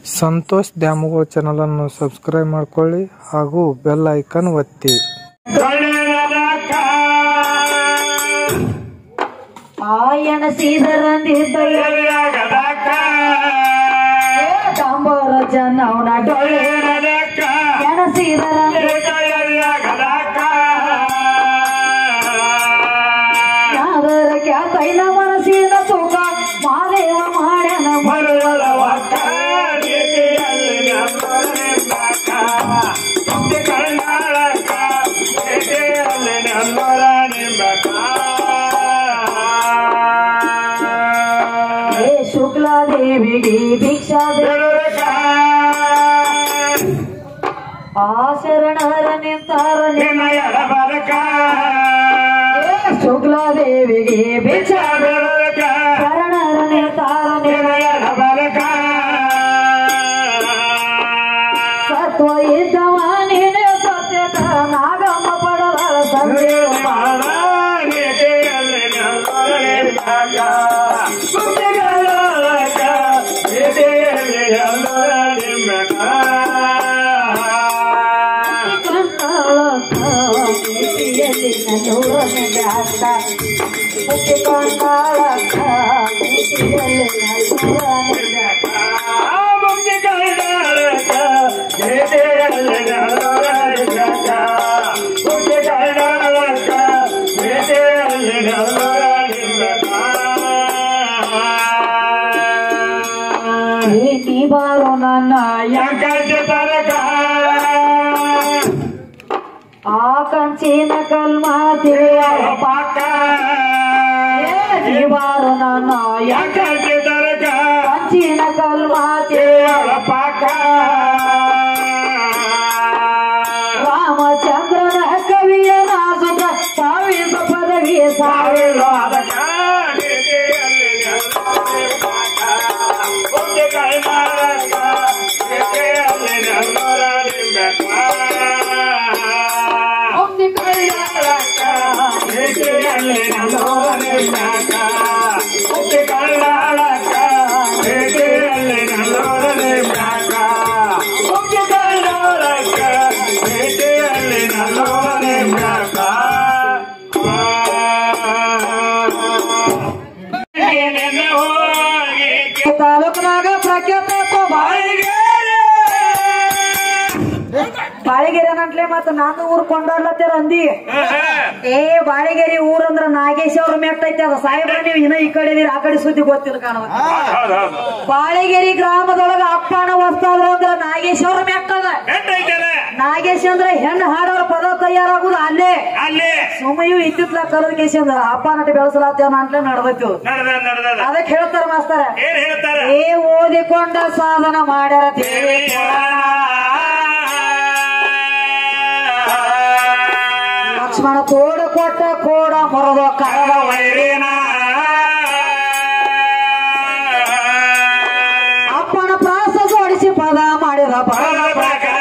ಸಂತೋಷ್ ದ್ಯಾಮವ್ವ ಚಾನಲನ್ನು ಸಬ್ಸ್ಕ್ರೈಬ್ ಮಾಡ್ಕೊಳ್ಳಿ ಹಾಗೂ ಬೆಲ್ ಐಕನ್ ಒತ್ತಿ ಆಯನ ಸೀದರಂದಿದ್ದ ತಾಂಬರ ಜನ ಅವನ ಡೊಳ್ಳೆ ಎಣಸೀದರಂದ ಯಾದರ ಕ್ಯಾತೈಲ ಮನಸ್ಸಿನ ಸುಖ ಮಾದೇವ ಮಾಡ್ಯಾನ ಹೇ ಶುಕ್ಲಾದೇವಿಗೆ ಭಿಕ್ಷಾ ಆ ಶರಣರ ನಿಂತಾರ ಶುಕ್ಲಾದೇವಿಗೆ ಭಿಕ್ಷಾ ಶರಣರ ನಿಂತಾರ ಸತ್ವ ಇದ್ದವ ನೀನೆ ಸತ್ಯಕ ನಾಗಮ್ಮ ಪಡದ ಸಂದೇವ ನೀ ಬಾರೋ ನನ್ನ ಆ ಕಂಚಿನ ಕಲ್ಮಾತಿಯ ನೀ ಬಾರೋ ನನ್ನ ಕಂಚಿನ ಕಲ್ಮಾತಿಯ ರಾಮಚಂದ್ರನ ಕವಿಯ ನಾಸುಕ ಸಾವಿರ ಪದವಿಯ ಸಾವಿರ ಒಮ್ಮೆ ತಾಲೂಕಿನಾಗ ಪ್ರಖ್ಯಾತ ಬಾಳಿಗೆ ಬಾಳಿಗೆರೆ ನಂಟ್ಲೆ ಮತ್ತ ನಾನು ಊರ್ ಕೊಂಡಾಡ್ಲತ್ತೀರ ಅಂದಿ ಏ ಬಾಳಿಗೆರಿ ಊರ್ ಅಂದ್ರ ನಾಗೇಶ್ ಅವ್ರ ಮೆಟ್ಟೈತಿ ಅದ ಸಾಹೇಬ್ರ ನೀವು ಇನ್ನ ಈ ಕಡೆ ಇದೀರಿ, ಆ ಕಡೆ ಸುದ್ದಿ ಗೊತ್ತಿಲ್ಲ ಕಾಣವ ಬಾಳಿಗೆರಿ ಗ್ರಾಮದೊಳಗ ಅಪ್ಪನ ವಸ್ತಾದ್ರ ಅಂದ್ರ ನಾಗೇಶ್ ಅವ್ರ ಮೆಟ್ಟದ ನಾಗೇಶ್ ಅಂದ್ರ ಹೆಣ್ಣು ಹಾಡೋರ ಪದ ತಯಾರಾಗುದು ಅಲ್ಲೇ ಅಲ್ಲಿ ಸುಮಯು ಇತ್ತಿತ್ಲ ಕಲದ ಕೇಶಂದ ಅಪ್ಪ ನಟ ಬೆಳೆಸಲಾತೇವ ಅಂಟ್ಲೆ ನಡ್ದೈತು ನಡೆದ ನಡೆದ ಅದಕ್ಕೆ ಹೇಳ್ತಾರ ಮಾಸ್ತರ ಏನ್ ಹೇಳ್ತಾರ ಏ ಓದಿಕೊಂಡ ಸಾಧನ ಮಾಡ್ಯಾರ ದೇವಿ ಲಕ್ಷ್ಮಣ ತೋಡ ಕೊಟ್ಟ ಕೋಡ ಮೊರದ ಕರದ ವೈರಿನ ಅಪ್ಪನ ಪ್ರಾಸ ಜೋಡಿಸಿ ಪದ ಮಾಡಿದ ಪದ ಪ್ರಕರಣ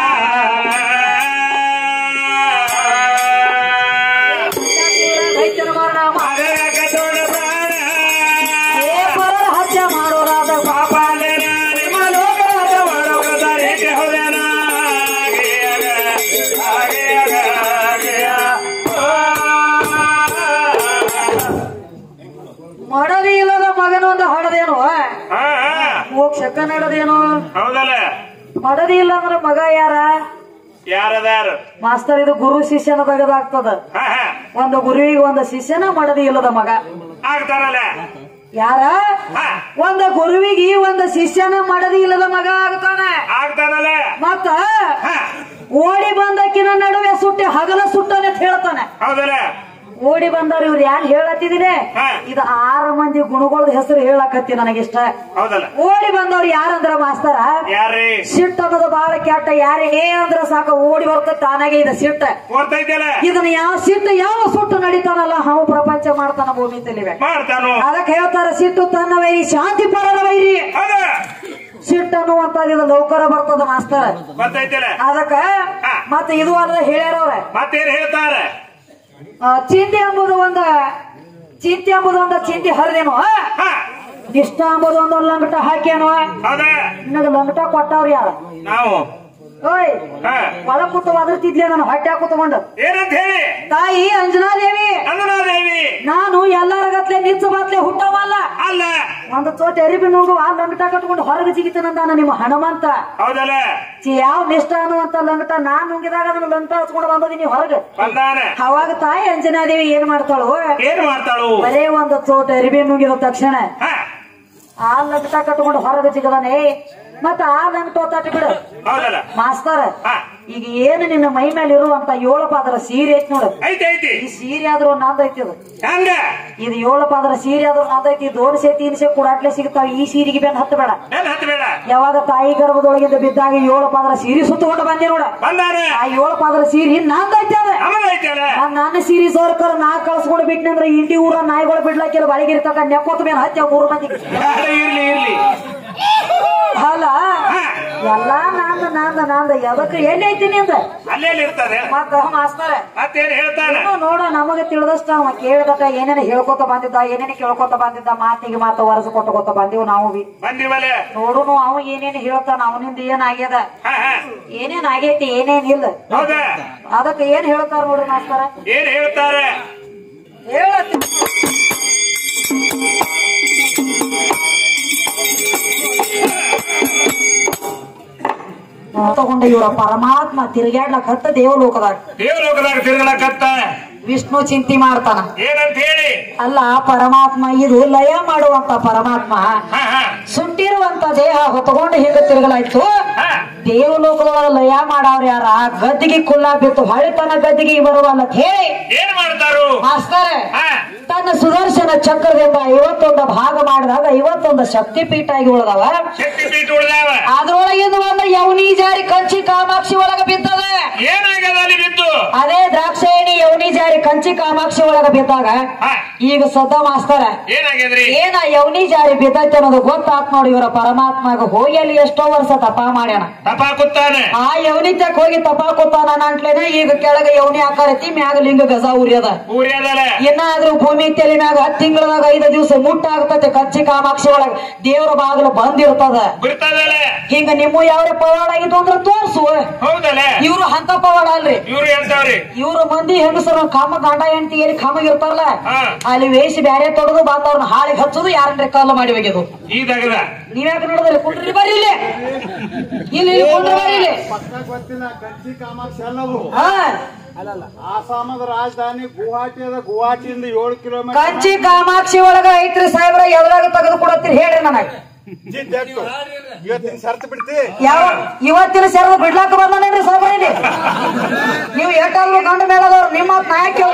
ರೈತನ ಮರಣ ಮಾ- ಮಗನ ಕಟ್ಟೋಡ ಪ್ರಾಣ ಏ ಪರರ ಹತ್ಯೆ ಮಾಡೋರಾದ ಪಾಪ ಪಾಪಾಲೆನ ನಿಮ್ಮ ಲೋಕದ ಒಳಗದ ರೀತಿ ಹೋದೆನ ಆಗಿಯಗ, ಆಗಿಯಗ, ಆಗಿಯ. ಮಡದಿ ಇಲ್ಲದ ಮಗನೊಂದು ಹಡದೇನು ಹಾ, ಹಾ. ಮೋಕ್ಷಕ್ಕ ನಡದೇನು ಹೌದಲ್ಲ ಮಡದಿ ಇಲ್ಲ ಅಂದ್ರ ಮಗ ಯಾರ ಯಾರದಾರು ಮಾಸ್ತರ್ ಇದು ಗುರು ಶಿಷ್ಯನ ತೆಗೆದಾಗ್ತದ ಹಾ ಹಾ ಒಂದು ಗುರುವಿಗೆ ಒಂದು ಶಿಷ್ಯನ ಮಡದಿ ಇಲ್ಲದ ಮಗ ಆಗ್ತಾರಲ್ಲ ಯಾರ ಹಾ ಒಂದು ಗುರುವಿಗೆ ಒಂದು ಶಿಷ್ಯನ ಮಡದಿ ಇಲ್ಲದ ಮಗ ಆಗ್ತಾನೆ ಆಗ್ತಾನಲ್ಲ ಮತ್ತ ಹಾ ಓಡಿ ಬಂದಕ್ಕಿನ ನಡುವೆ ಸುಟ್ಟಿ ಹಗಲ ಸುಟ್ಟನೆ ಅಂತ ಹೇಳ್ತಾನೆ ಹೌದಲ್ಲ ಓಡಿ ಬಂದವ್ರು ಇವ್ರು ಯಾರು ಹೇಳತ್ತಿದ್ದೀನಿ ಹಾ. ಇದು ಆರು ಮಂದಿ ಗುಣಗಳ ಹೆಸರು ಹೇಳಕತ್ತಿ ನನಗಿಷ್ಟ ಹೌದಲ್ಲ ಓಡಿ ಬಂದವ್ರು ಯಾರಂದ್ರ ಮಾಸ್ತರ ಯಾರ್ರಿ ಸಿಟ್ಟು ಅನ್ನೋದು ಬಹಳ ಕೆಟ್ಟ ಯಾರೇ ಏ ಅಂದ್ರ ಸಾಕು ಓಡಿ ಬರ್ತದೆ ತಾನಾಗೆ ಇದು ಸಿಟ್ಟ ಓಡ್ತೈತಲ್ಲ ಇದನ್ನ ಯಾವ ಸಿಟ್ಟು ಯಾವ ಸುಟ್ಟು ನಡೀತಾನಲ್ಲ ಹಾವು ಪ್ರಪಂಚ ಮಾಡ್ತಾನ ಭೂಮಿ ತಿಳಿವೆ ಮಾಡ್ತಾನು ಅದಕ್ಕೆ ಹೇಳ್ತಾರ ಸಿಟ್ಟು ತನ್ನ ವೈರಿ ಶಾಂತಿ ಪರರ ವೈರಿ ಹೌದ ಸಿಟ್ಟು ಅನ್ನುವಂತದ್ದು ಇದು ಲೌಕರ ಬರ್ತದ ಮಾಸ್ತರ ಬರ್ತೈತಲ್ಲ ಅದಕ್ಕ ಹಾ. ಮತ್ತೆ ಇದು ಅಲ್ಲದೆ ಹೇಳ್ಯಾರವ್ರೆ ಮತ್ತೇನ್ ಹೇಳ್ತಾರ ಆ, ಚಿಂತೆ ಎಂಬುದು ಒಂದ ಚಿಂತೆ ಎಂಬುದು ಒಂದ ಚಿಂತೆ ಹರಿದೇನು ಹಾ ನಿಷ್ಠ ಅಂಬುದು ಒಂದು ಲಂಗಟ ಹಾಕ್ಯಾನೋ ಹೌದ ನಿನಗ ಲಂಗಟ ಕೊಟ್ಟವ್ರು ಯಾರ ನಾವು ಓಯ್ ಹಾ ಒಳ ಕೂತ ಒದರ್ತಿದ್ಲೆ ನಾನು ಹೊಟ್ಟೆ ಕೂತ್ಕೊಂಡು ಏನಂತ ಹೇಳಿ ತಾಯಿ ಅಂಜನಾದೇವಿ ಅಂಜನಾದೇವಿ ನಾನು ಎಲ್ಲರ ಗತ್ಲೆ ನಿಚ್ಚ ಬಾತ್ಲೆ ಹುಟ್ಟವಲ್ಲ ಅಲ್ಲ ಒಂದು ಚೋಟ ಎರಿಬಿ ನುಂಗು ಆ ಲಂಗಟ ಕಟ್ಕೊಂಡು ಹೊರಗೆ ಜಿಗಿತಾನಂದಾನ ನಿಮ್ಮ ಹನುಮಂತ ಹೌದಲ್ಲ ಛೀ, ಯಾವ ನಿಷ್ಠ ಅನ್ನುವಂತ ಲಂಗಟ ನಾನ್ ನುಂಗಿದಾಗ ಅದನ್ನ ಲಂಗಟ ಹಚ್ಕೊಂಡು ಬಂದದೀನಿ ಹೊರಗೆ ಬಂದಾನ ಅವಾಗ ತಾಯಿ ಅಂಜನಾದೇವಿ ಏನ್ ಮಾಡ್ತಾಳು ಏನ್ ಮಾಡ್ತಾಳು ಬರೇ ಒಂದು ಚೋಟ ಅರಿಬಿ ನುಂಗಿದ ತಕ್ಷಣ ಹಾ ಆ ಲಂಗಟ ಕಟ್ಕೊಂಡು ಹೊರಗೆ ಜಿಗದಾನೆ ಮತ್ತ ಆ ಲಂಗಟ ತಟ್ಟಿ ಬಿಡು ಹೌದಲ್ಲ ಮಾಸ್ತರ ಹಾ ಈಗ ಏನು ನಿನ್ನ ಮೈ ಮೇಲೆ ಇರುವಂತ ಏಳು ಪಾದರ ಸೀರೆ ಐತಿ ನೋಡು ಐತಿ ಐತಿ ಈ ಸೀರೆ ಆದ್ರೂ ನಂದೈತಿ ಇದು ಹಂಗ ಇದು ಏಳು ಪಾದರ ಸೀರೆ ಆದ್ರೂ ನಂದೈತಿ ದೋನ್ ಸೇ ತೀನ್ ಸೇ ಕೂಡಾಟ್ಲೆ ಸಿಗ್ತಾವ ಈ ಸೀರೆಗೆ ಬೆನ್ ಹತ್ತ ಬೇಡ ಏನ್ ಹತ್ಬೇಡ ಯಾವಾಗ ತಾಯಿ ಗರ್ಭದೊಳಗಿಂದ ಬಿದ್ದಾಗ ಏಳು ಪಾದರ ಸೀರೆ ಸುತ್ತಕೊಂಡು ಬಂದೆ ನೋಡ ಬಂದಾನ ಆ ಏಳು ಪಾದರ ಸೀರೆ ನಂದೈತಿ ಅದ ನಮಗೈತಲ್ಲ ನಾನ್ ನನ್ನ ಸೀರೆ ಸೋರ್ಕರ್ ನಾ ಕಳ್ಸ್ಕೊಂಡು ಬಿಟ್ನಿ ಅಂದ್ರೆ ಇಂಡಿ ಊರ ನಾಯಿಗಳು ಬಿಡ್ಲಾಕಿಲ್ಲ ಬಾಳಿಗಿರಿ ತಕ ನೆಕ್ಕೋತ ಮೇಲೆ ಹತ್ತಿ ಮೂರು ಮಂದಿ ಇರ್ಲಿ ಇರ್ಲಿ ಅಲ್ಲ ಎಲ್ಲಾ ನಂದ ನಂದ ನಂದ ಎದಕ್ಕೆ ಎಲ್ಲಿ ಐತಿ ನಿಂದ ಅಲ್ಲೇ ಇರ್ತದೆ ಮತ್ತ ಮಾಸ್ತರ ಮತ್ತೇನ್ ಹೇಳ್ತಾನ ಏನೋ ನೋಡ ನಮಗೆ ತಿಳಿದಷ್ಟ ಅವ ಕೇಳಿದಟ ಏನೇನು ಹೇಳ್ಕೊತ ಬಂದಿದ್ದ ಏನೇನು ಕೇಳ್ಕೊತ ಬಂದಿದ್ದ ಮಾತಿಗೆ ಮಾತು ವರಸ ಕೊಟ್ಟಕೊತ ಬಂದಿವ್ ನಾವು ಬಿ ಬಂದಿವಲೆ ನೋಡುನು ಅವ ಏನೇನು ಹೇಳ್ತಾನ ಅವನಿಂದ ಏನಾಗ್ಯದ ಹಾ ಹಾ ಏನೇನ್ ಆಗೈತಿ ಏನೇನಿಲ್ಲ ಹೌದ ಅದಕ್ಕೆ ಏನ್ ಹೇಳ್ತಾರ ನೋಡ್ರಿ ಮಾಸ್ತರ ಏನ್ ಹೇಳ್ತಾರೆ ಹೇಳತ್ತಿ ತಗೊಂಡ ಇವರ ಪರಮಾತ್ಮ ತಿರುಗಾಡ್ಲಕ್ ಹತ್ತ ದೇವಲೋಕದಾಗ ದೇವಲೋಕದಾಗ ತಿರುಗಲಕತ್ತ ವಿಷ್ಣು ಚಿಂತೆ ಮಾಡ್ತಾನ ಏನಂತ ಹೇಳಿ ಅಲ್ಲ ಪರಮಾತ್ಮ ಇದು ಲಯ ಮಾಡುವಂತ ಪರಮಾತ್ಮ ಹಾ ಹಾ ಸುಟ್ಟಿರುವಂತ ದೇಹ ಹೊತ್ಕೊಂಡು ಹಿಂಗ ತಿರುಗಲಾಯ್ತು ಹಾ ದೇವಲೋಕದೊಳಗ ಲಯ ಮಾಡವ್ರ ಯಾರ ಗದ್ದಿಗೆ ಕುಲ್ಲ ಬಿತ್ತು ಹೊಳಿತನ ಗದ್ದಿಗೆ ಬರುವಲ್ಲ ಅಂತ ಹೇಳಿ ಏನ್ ಮಾಡ್ತಾರು ಮಾಸ್ತರ ಹಾ ತನ್ನ ಸುದರ್ಶನ ಚಕ್ರದಿಂದ ಐವತ್ತೊಂದು ಭಾಗ ಮಾಡಿದಾಗ ಐವತ್ತೊಂದು ಶಕ್ತಿ ಪೀಠ ಆಗಿ ಉಳಿದವ ಶಕ್ತಿ ಪೀಠ ಉಳ್ದಾವ ಅದ್ರೊಳಗಿಂದ ಒಂದು ಯೌನಿ ಜಾರಿ ಕಂಚಿ ಕಾಮಾಕ್ಷಿ ಒಳಗ ಬಿದ್ದದ ಏನಾಗ್ಯದ ಅಲ್ಲಿ ಬಿದ್ದು ಅದೇ ದ್ರಾಕ್ಷಾಯಣಿ ಯೌನಿ ಜಾರಿ ಕಂಚಿ ಕಾಮಾಕ್ಷಿ ಒಳಗ ಬಿದ್ದಾಗ ಹಾ ಈಗ ಸದ್ದ ಮಾಸ್ತರ ಏನಾಗ್ಯದ್ರಿ ಏನ ಯೌನಿ ಜಾರಿ ಬಿದ್ದೈತೆ ಅನ್ನೋದು ಗೊತ್ತಾತ್ ನೋಡಿ ಇವರ ಪರಮಾತ್ಮಗ ಹೋಗಿ ಅಲ್ಲಿ ಎಷ್ಟೋ ವರ್ಷ ತಪ ಮಾಡ್ಯಾನ ತಪ ಕೂತಾನೆ ಆ ಯೌನಿ ತಕ್ ಹೋಗಿ ತಪ ಕೊತ್ತಾನ ಅಂಟ್ಲೇನೆ ಈಗ ಕೆಳಗ ಯೌನಿ ಆಕಾರತಿ ಮ್ಯಾಗ ಲಿಂಗ ಗಜ ಉರಿಯದ ಊರ್ಯಾದಲ್ಲ ಇನ್ನಾದ್ರೂ ಭೂಮಿ ತೆಲಿ ಮ್ಯಾಗ ಹತ್ತು ತಿಂಗಳದಾಗ ಐದು ದಿವಸ ಮುಟ್ಟಾಗ್ತತೆ ಕಚ್ಚಿ ಕಾಮಾಕ್ಷಿ ಒಳಗ ದೇವರ ಬಾಗಿಲು ಬಂದಿರ್ತದ ಗುರ್ತದಲ್ಲ ಹಿಂಗ ನಿಮ್ಮ ಯಾವ ಪವಾಡ ಆಗಿತ್ತು ಅಂದ್ರ ತೋರ್ಸು ಹೌದಲ್ಲ ಇವ್ರು ಅಂತ ಪವಾಡ ಅಲ್ರಿ ಇವ್ರು ಎಂತವ್ರಿ ಇವ್ರು ಮಂದಿ ಹೆಂಗಸರು ಕಾಮ ಗಂಡ ಹೆಂಡತಿ ಎಲ್ಲಿ ಕಾಮಗ್ ಇರ್ತಾರಲ್ಲ ಹಾ ಅಲ್ಲಿ ವೇಷಿ ಬ್ಯಾರೆ ತೊಡದು ಬಾತವ್ರನ್ನ ಹಾಳಿಗೆ ಹಚ್ಚೋದು ಯಾರನ್ರಿ ಕಲ್ಲು ಮಾಡಿ ಒಗೆದು ಈ ತಗದ ನೀವ್ಯಾಕೆ ನೋಡಿದ್ರಿ ಕುಂಡ್ರಿ ಬರ್ರಿ ಇಲ್ಲಿ ಇಲ್ಲಿ ಇಲ್ಲಿ ಕುಂಡ್ರಿ ಬರ್ರಿ ಇಲ್ಲಿ ಪಕ್ಕ ಗೊತ್ತಿಲ್ಲ ಕಂಚಿ ಕಾಮಾಕ್ಷಿ ಅಲ್ಲವು ಹಾ ಆಸಾಮದ ರಾಜಧಾನಿ ಗುವಾಹಟಿ ಅದ ಗುವಾಹಟಿಯಿಂದ ಏಳು ಕಿಲೋಮೀಟರ್ ಕಂಚಿ ಕಾಮಾಕ್ಷಿ ಒಳಗ ಐತ್ರಿ ಸಾಹೇಬ್ರ ಎದ್ರಾಗ ತೆಗೆದು ಕೊಡತ್ತೀರಿ ಹೇಳ್ರಿ ನನಗ ಜಿದ್ದೆಟ್ಟು. ಇವತ್ತಿನ ಶರ್ತ್ ಬಿಡ್ತಿ ಯಾವ ಇವತ್ತಿನ ಸೆರದು ಬಿಡ್ಲಾಕ ಬಂದಾನೇನ್ರಿ ಸಾಹೇಬ್ರ ಇಲ್ಲಿ ನೀವು ಎಟ್ಟಲ್ಲು ಗಂಡ ಮೇಳದವ್ರು ನಿಮ್ಮ ಮಾತ್ ನಾ ಯಾಕ್ ಕೇಳ್ಬೇಕು?